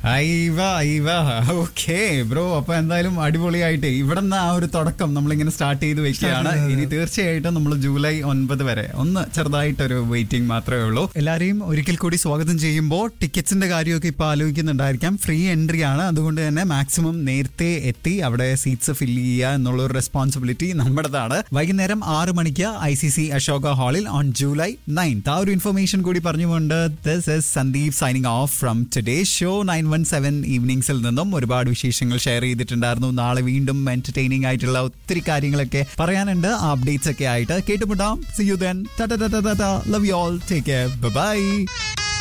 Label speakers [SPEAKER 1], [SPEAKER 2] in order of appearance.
[SPEAKER 1] അയ്വ അയ്വ okay bro അപ്പൊ എന്തായാലും അടിപൊളിയായിട്ട് ഇവിടെ നിന്ന് ആ ഒരു തുടക്കം നമ്മളിങ്ങനെ സ്റ്റാർട്ട് ചെയ്ത് വെക്കുകയാണ് ഇനി തീർച്ചയായിട്ടും നമ്മൾ ജൂലൈ ഒൻപത് വരെ ഒന്ന് ചെറുതായിട്ടൊരു വെയിറ്റിംഗ് മാത്രമേ ഉള്ളൂ എല്ലാരെയും ഒരിക്കൽ കൂടി സ്വാഗതം ചെയ്യുമ്പോൾ ടിക്കറ്റ്സിന്റെ കാര്യമൊക്കെ ഇപ്പൊ ആലോചിക്കുന്നുണ്ടായിരിക്കാം ഫ്രീ എൻട്രി ആണ് അതുകൊണ്ട് തന്നെ മാക്സിമം നേരത്തെ എത്തി അവിടെ സീറ്റ്സ് ഫില്ല് ചെയ്യുക എന്നുള്ള ഒരു റെസ്പോൺസിബിലിറ്റി നമ്മുടേതാണ് വൈകുന്നേരം ആറ് മണിക്ക് ഐ സി സി അശോക ഹാളിൽ ഓൺ ജൂലൈ നയൻത്ത് ആ ഒരു ഇൻഫർമേഷൻ കൂടി പറഞ്ഞുകൊണ്ട് this is Sandeep signing off from today show nine one seven ഈവനിങ്സിൽ നിന്നും ഒരുപാട് വിശേഷങ്ങൾ ഷെയർ ചെയ്തിട്ടുണ്ടായിരുന്നു നാളെ വീണ്ടും എന്റർടൈനിങ് ആയിട്ടുള്ള ഒത്തിരി കാര്യങ്ങളൊക്കെ പറയാനുണ്ട് ആ അപ്ഡേറ്റ്സ് ഒക്കെ ആയിട്ട് കേട്ടുമുട്ടാം see you then love you all take care by